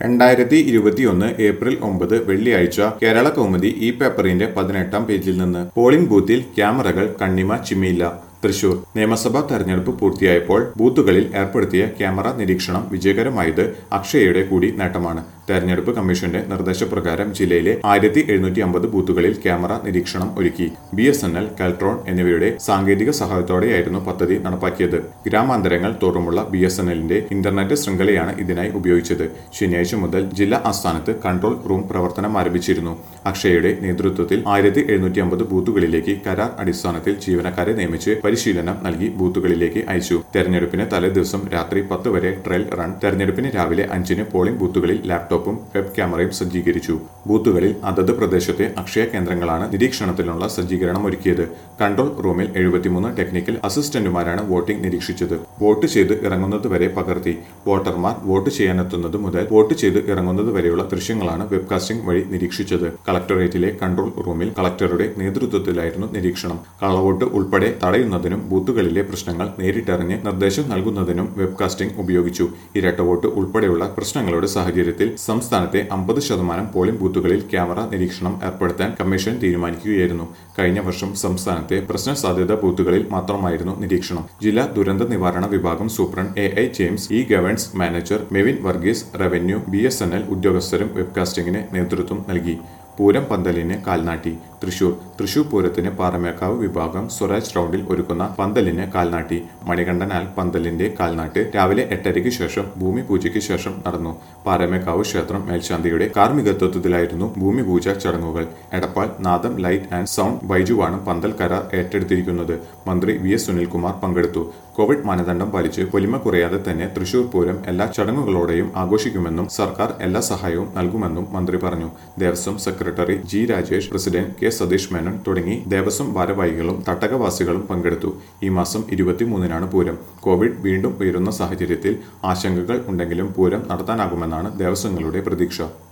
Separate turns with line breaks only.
രണ്ടായിരത്തി ഇരുപത്തിയൊന്ന് ഏപ്രിൽ ഒമ്പത് വെള്ളിയാഴ്ച കേരള കൗമുദി ഈ പേപ്പറിന്റെ പതിനെട്ടാം പേജിൽ നിന്ന് പോളിംഗ് ബൂത്തിൽ ക്യാമറകൾ കണ്ണിമ ചിമ്മിയില്ല തൃശൂർ നിയമസഭാ തെരഞ്ഞെടുപ്പ് പൂർത്തിയായപ്പോൾ ബൂത്തുകളിൽ ഏർപ്പെടുത്തിയ ക്യാമറ നിരീക്ഷണം വിജയകരമായത് അക്ഷയയുടെ കൂടി നേട്ടമാണ് തെരഞ്ഞെടുപ്പ് കമ്മീഷന്റെ നിർദ്ദേശപ്രകാരം ജില്ലയിലെ ആയിരത്തി എഴുന്നൂറ്റി അമ്പത് ബൂത്തുകളിൽ ക്യാമറ നിരീക്ഷണം ഒരുക്കി B S N L Keltron എന്നിവയുടെ സാങ്കേതിക സഹായത്തോടെയായിരുന്നു പദ്ധതി നടപ്പാക്കിയത് ഗ്രാമാന്തരങ്ങൾ തോറുമുള്ള ബി എസ് എൻ എല്ലിന്റെ ഇന്റർനെറ്റ് ശൃംഖലയാണ് ഇതിനായി ഉപയോഗിച്ചത് ശനിയാഴ്ച മുതൽ ജില്ലാ ആസ്ഥാനത്ത് കൺട്രോൾ റൂം പ്രവർത്തനം ആരംഭിച്ചിരുന്നു അക്ഷയയുടെ നേതൃത്വത്തിൽ ആയിരത്തി എഴുന്നൂറ്റി അമ്പത് ബൂത്തുകളിലേക്ക് കരാർ അടിസ്ഥാനത്തിൽ ജീവനക്കാരെ നിയമിച്ച് പരിശീലനം നൽകി ബൂത്തുകളിലേക്ക് അയച്ചു തെരഞ്ഞെടുപ്പിന് തലേദിവസം രാത്രി പത്ത് വരെ ട്രയൽ റൺ തെരഞ്ഞെടുപ്പിന് രാവിലെ അഞ്ചിന് പോളിംഗ് ബൂത്തുകളിൽ ലാപ്ടോപ്പും വെബ് ക്യാമറയും സജ്ജീകരിച്ചു ബൂത്തുകളിൽ അതത് പ്രദേശത്തെ അക്ഷയ കേന്ദ്രങ്ങളാണ് നിരീക്ഷണത്തിനുള്ള സജ്ജീകരണം ഒരുക്കിയത് കൺട്രോൾ റൂമിൽ എഴുപത്തിമൂന്ന് ടെക്നിക്കൽ അസിസ്റ്റന്റുമാരാണ് വോട്ടിംഗ് നിരീക്ഷിച്ചത് വോട്ട് ചെയ്ത് ഇറങ്ങുന്നത് വരെ പകർത്തി വോട്ടർമാർ വോട്ട് ചെയ്യാനെത്തുന്നത് മുതൽ വോട്ട് ചെയ്ത് ഇറങ്ങുന്നത് വരെയുള്ള ദൃശ്യങ്ങളാണ് വെബ്കാസ്റ്റിംഗ് വഴി നിരീക്ഷിച്ചത് കളക്ടറേറ്റിലെ കൺട്രോൾ റൂമിൽ കളക്ടറുടെ നേതൃത്വത്തിലായിരുന്നു നിരീക്ഷണം കള്ളവോട്ട് ഉൾപ്പെടെ തടയുന്നതിനും ബൂത്തുകളിലെ പ്രശ്നങ്ങൾ നേരിട്ടറിഞ്ഞ് നിർദ്ദേശം നൽകുന്നതിനും വെബ്കാസ്റ്റിംഗ് ഉപയോഗിച്ചു ഇരട്ട വോട്ട് ഉൾപ്പെടെയുള്ള പ്രശ്നങ്ങളുടെ സാഹചര്യത്തിൽ സംസ്ഥാനത്തെ അമ്പത് ശതമാനം പോളിംഗ് ബൂത്തുകളിൽ ക്യാമറ നിരീക്ഷണം ഏർപ്പെടുത്താൻ കമ്മീഷൻ തീരുമാനിക്കുകയായിരുന്നു കഴിഞ്ഞ വർഷം സംസ്ഥാനത്തെ പ്രശ്ന സാധ്യത ബൂത്തുകളിൽ മാത്രമായിരുന്നു നിരീക്ഷണം ജില്ലാ ദുരന്ത നിവാരണ വിഭാഗം superintendent A I James E governance manager Mevin Varghese revenue B S N L ഉദ്യോഗസ്ഥരും വെബ്കാസ്റ്റിംഗിന് നേതൃത്വം നൽകി പൂരം പന്തലിന് കാൽനാട്ടി തൃശൂർ തൃശൂർ പൂരത്തിന് പാറമേക്കാവ് വിഭാഗം സ്വരാജ് റൗണ്ടിൽ ഒരുക്കുന്ന പന്തലിന് കാൽനാട്ടി മണികണ്ഠനാൽ പന്തലിന്റെ കാൽനാട്ട് രാവിലെ എട്ടരയ്ക്ക് ശേഷം ഭൂമി പൂജയ്ക്ക് ശേഷം നടന്നു പാറമേക്കാവ് ക്ഷേത്രം മേൽശാന്തിയുടെ കാർമ്മികത്വത്തിലായിരുന്നു ഭൂമി പൂജ ചടങ്ങുകൾ എടപ്പാൾ നാദം ലൈറ്റ് ആൻഡ് സൗണ്ട് ബൈജുവാണ് പന്തൽ കരാർ ഏറ്റെടുത്തിരിക്കുന്നത് മന്ത്രി വി എസ് സുനിൽകുമാർ പങ്കെടുത്തു കോവിഡ് മാനദണ്ഡം പാലിച്ച് പൊലിമ കുറയാതെ തന്നെ തൃശൂർ പൂരം എല്ലാ ചടങ്ങുകളോടെയും ആഘോഷിക്കുമെന്നും സർക്കാർ എല്ലാ സഹായവും നൽകുമെന്നും മന്ത്രി പറഞ്ഞു Devaswom secretary G Rajesh president K Satheesh Menon തുടങ്ങി ദേവസ്വം ഭാരവാഹികളും തട്ടകവാസികളും പങ്കെടുത്തു ഈ മാസം ഇരുപത്തിമൂന്നിനാണ് പൂരം കോവിഡ് വീണ്ടും ഉയരുന്ന സാഹചര്യത്തിൽ ആശങ്കകൾ ഉണ്ടെങ്കിലും പൂരം നടത്താനാകുമെന്നാണ് ദേവസ്വങ്ങളുടെ പ്രതീക്ഷ